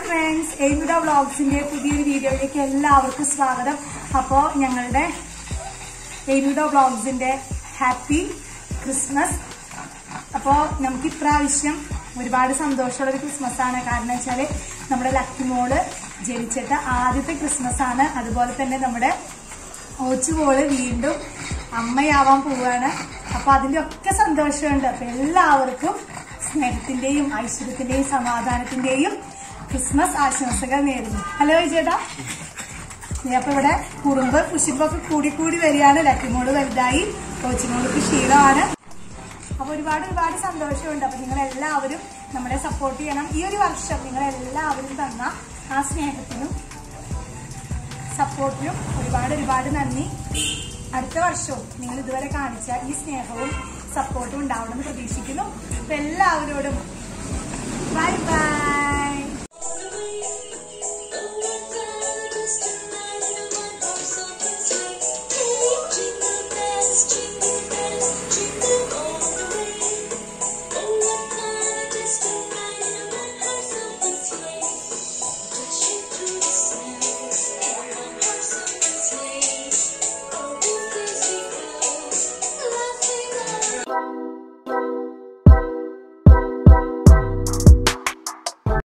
friends എയ്മിഡ വ്ളോഗ്സിന്റെ പുതിയൊരു വീഡിയോയിലേക്ക് എല്ലാവർക്കും സ്വാഗതം അപ്പോൾ ഞങ്ങളുടെ എയ്മിഡ വ്ളോഗ്സിന്റെ ഹാപ്പി ക്രിസ്മസ് അപ്പോൾ നമുക്ക് ഇപ്രാവശ്യം ഒരുപാട് സന്തോഷമുള്ള ഒരു ക്രിസ്മസ് ആണ് കാരണം വെച്ചാല് നമ്മുടെ ലക്കി മോള് ജനിച്ചിട്ട് ആദ്യത്തെ ക്രിസ്മസ് ആണ് അതുപോലെ തന്നെ നമ്മുടെ ഓച്ചുമോള് വീണ്ടും അമ്മയാവാൻ പോവാണ് അപ്പൊ അതിന്റെ ഒക്കെ സന്തോഷമുണ്ട് അപ്പൊ എല്ലാവർക്കും സ്നേഹത്തിന്റെയും ഐശ്വര്യത്തിന്റെയും സമാധാനത്തിന്റെയും ക്രിസ്മസ് ആശംസകൾ നേരുന്നു ഹലോ ചേട്ടാ അപ്പൊ ഇവിടെ കുറുമ്പ് കുശിമ്പൊക്കെ കൂടി കൂടി വരികയാണ് ലക്കിമോള് വലുതായി കോച്ചിമോൾക്ക് ക്ഷീണമാണ് അപ്പൊ ഒരുപാട് ഒരുപാട് സന്തോഷമുണ്ട് അപ്പൊ നിങ്ങൾ എല്ലാവരും നമ്മളെ സപ്പോർട്ട് ചെയ്യണം ഈ ഒരു വർഷം നിങ്ങൾ എല്ലാവരും തന്ന ആ സ്നേഹത്തിനും സപ്പോർട്ടിനും ഒരുപാട് ഒരുപാട് നന്ദി അടുത്ത വർഷവും നിങ്ങൾ ഇതുവരെ കാണിച്ച ഈ സ്നേഹവും സപ്പോർട്ടും ഉണ്ടാവണമെന്ന് പ്രതീക്ഷിക്കുന്നു അപ്പൊ എല്ലാവരോടും ബൈ ബൈ